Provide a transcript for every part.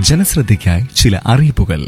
ജനശ്രദ്ധയ്ക്കായി ചില അറിയിപ്പുകൾ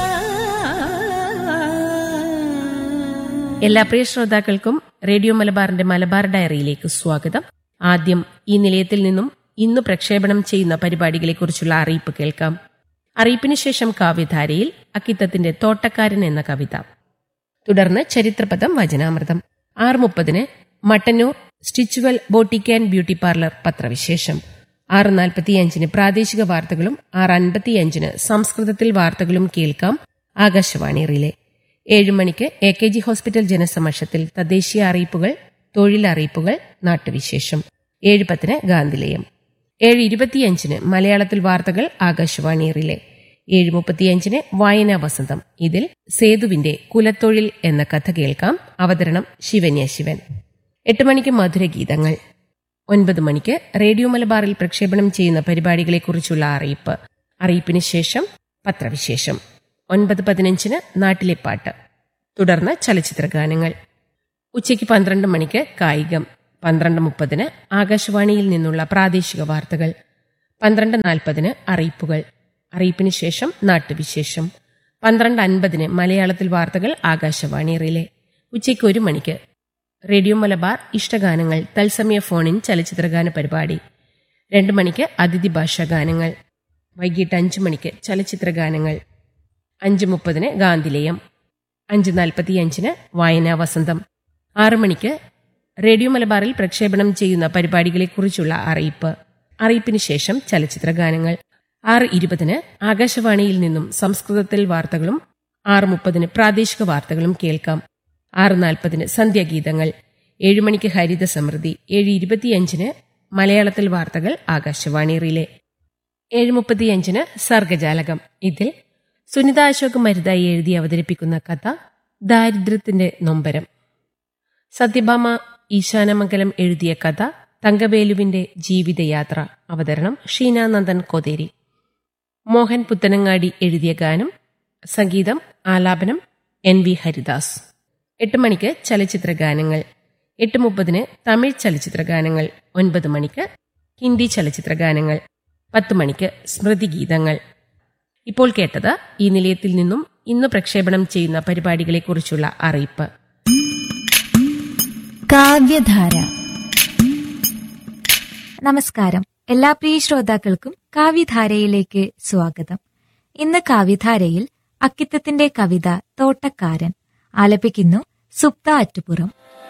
എല്ലാ പ്രിയ ശ്രോതാക്കൾക്കും റേഡിയോ മലബാറിന്റെ മലബാർ ഡയറിയിലേക്ക് സ്വാഗതം ആദ്യം ഈ നിലയത്തിൽ നിന്നും ഇന്ന് പ്രക്ഷേപണം ചെയ്യുന്ന പരിപാടികളെക്കുറിച്ചുള്ള അറിയിപ്പ് കേൾക്കാം അറിയിപ്പിന് ശേഷം കാവ്യധാരയിൽ അക്കിത്തത്തിന്റെ തോട്ടക്കാരൻ എന്ന കവിത തുടർന്ന് ചരിത്രപദം വചനാമൃതം ആറ് മുപ്പതിന് മട്ടന്നൂർ സ്റ്റിച്ചുവൽ ബോട്ടിക് ആൻഡ് ബ്യൂട്ടി പാർലർ പത്രവിശേഷം ആറ് നാൽപ്പത്തിയഞ്ചിന് പ്രാദേശിക വാർത്തകളും ആറ് അൻപത്തിയഞ്ചിന് സംസ്കൃതത്തിൽ വാർത്തകളും കേൾക്കാം ആകാശവാണി റിലേ ഏഴ് മണിക്ക് എ കെ ജി ഹോസ്പിറ്റൽ ജനസമക്ഷത്തിൽ തദ്ദേശീയ അറിയിപ്പുകൾ തൊഴിലറിയിപ്പുകൾ നാട്ടുവിശേഷം ഏഴ് പത്തിന് ഗാന്ധിലയം ഏഴ് ഇരുപത്തിയഞ്ചിന് മലയാളത്തിൽ വാർത്തകൾ ആകാശവാണി റിലേ ഏഴ് മുപ്പത്തിയഞ്ചിന് വായനാ വസന്തം ഇതിൽ സേതുവിന്റെ കുലത്തൊഴിൽ എന്ന കഥ കേൾക്കാം അവതരണം ശിവന്യ ശിവൻ എട്ട് മണിക്ക് മധുരഗീതങ്ങൾ ഒൻപത് മണിക്ക് റേഡിയോ മലബാറിൽ പ്രക്ഷേപണം ചെയ്യുന്ന പരിപാടികളെക്കുറിച്ചുള്ള അറിയിപ്പ് അറിയിപ്പിന് ശേഷം പത്രവിശേഷം ഒൻപത് പതിനഞ്ചിന് നാട്ടിലെ പാട്ട് തുടർന്ന് ചലച്ചിത്ര ഗാനങ്ങൾ ഉച്ചയ്ക്ക് പന്ത്രണ്ട് മണിക്ക് കായികം പന്ത്രണ്ട് മുപ്പതിന് ആകാശവാണിയിൽ നിന്നുള്ള പ്രാദേശിക വാർത്തകൾ പന്ത്രണ്ട് നാൽപ്പതിന് അറിയിപ്പുകൾ അറിയിപ്പിന് ശേഷം നാട്ടുവിശേഷം പന്ത്രണ്ട് അൻപതിന് മലയാളത്തിൽ വാർത്തകൾ ആകാശവാണി റിലേ ഉച്ചയ്ക്ക് ഒരു മണിക്ക് റേഡിയോ മലബാർ ഇഷ്ടഗാനങ്ങൾ തത്സമയ ഫോണിൻ ചലച്ചിത്രഗാന പരിപാടി രണ്ട് മണിക്ക് അതിഥി ഭാഷാ ഗാനങ്ങൾ വൈകിട്ട് അഞ്ചു മണിക്ക് ചലച്ചിത്രഗാനങ്ങൾ അഞ്ച് മുപ്പതിന് ഗാന്ധിലയം അഞ്ച് നാൽപ്പത്തിയഞ്ചിന് വായനാ വസന്തം ആറു മണിക്ക് റേഡിയോ മലബാറിൽ പ്രക്ഷേപണം ചെയ്യുന്ന പരിപാടികളെക്കുറിച്ചുള്ള അറിയിപ്പ് അറിയിപ്പിന് ശേഷം ചലച്ചിത്രഗാനങ്ങൾ ആറ് ഇരുപതിന് ആകാശവാണിയിൽ നിന്നും സംസ്കൃതത്തിൽ വാർത്തകളും ആറ് മുപ്പതിന് പ്രാദേശിക വാർത്തകളും കേൾക്കാം ആറ് നാൽപ്പതിന് സന്ധ്യാഗീതങ്ങൾ ഏഴ് മണിക്ക് ഹരിത സമൃദ്ധി ഏഴ് ഇരുപത്തിയഞ്ചിന് മലയാളത്തിൽ വാർത്തകൾ ആകാശവാണി റിലേ ഏഴ് മുപ്പത്തിയഞ്ചിന് സർഗജാലകം ഇതിൽ സുനിത അശോക് മരുതായി എഴുതി അവതരിപ്പിക്കുന്ന കഥ ദാരിദ്ര്യത്തിന്റെ നൊമ്പരം സത്യഭാമ ഈശാനമംഗലം എഴുതിയ കഥ തങ്കവേലുവിന്റെ ജീവിതയാത്ര അവതരണം ഷീനാനന്ദൻ കോതേരി മോഹൻ പുത്തനങ്ങാടി എഴുതിയ ഗാനം സംഗീതം ആലാപനം എൻ വി ഹരിദാസ് എട്ട് മണിക്ക് ചലച്ചിത്ര ഗാനങ്ങൾ എട്ട് മുപ്പതിന് തമിഴ് ചലച്ചിത്ര ഗാനങ്ങൾ ഒൻപത് മണിക്ക് ഹിന്ദി ചലച്ചിത്ര ഗാനങ്ങൾ പത്ത് മണിക്ക് സ്മൃതി ഗീതങ്ങൾ ഇപ്പോൾ കേട്ടത് ഈ നിലയത്തിൽ നിന്നും ഇന്ന് പ്രക്ഷേപണം ചെയ്യുന്ന പരിപാടികളെക്കുറിച്ചുള്ള അറിയിപ്പ് കാവ്യധാര നമസ്കാരം എല്ലാ പ്രിയ ശ്രോതാക്കൾക്കും കാവ്യധാരയിലേക്ക് സ്വാഗതം ഇന്ന് കാവ്യധാരയിൽ അക്കിത്തത്തിന്റെ കവിത തോട്ടക്കാരൻ ആലപിക്കുന്നു സുപ്ത അറ്റുപുറം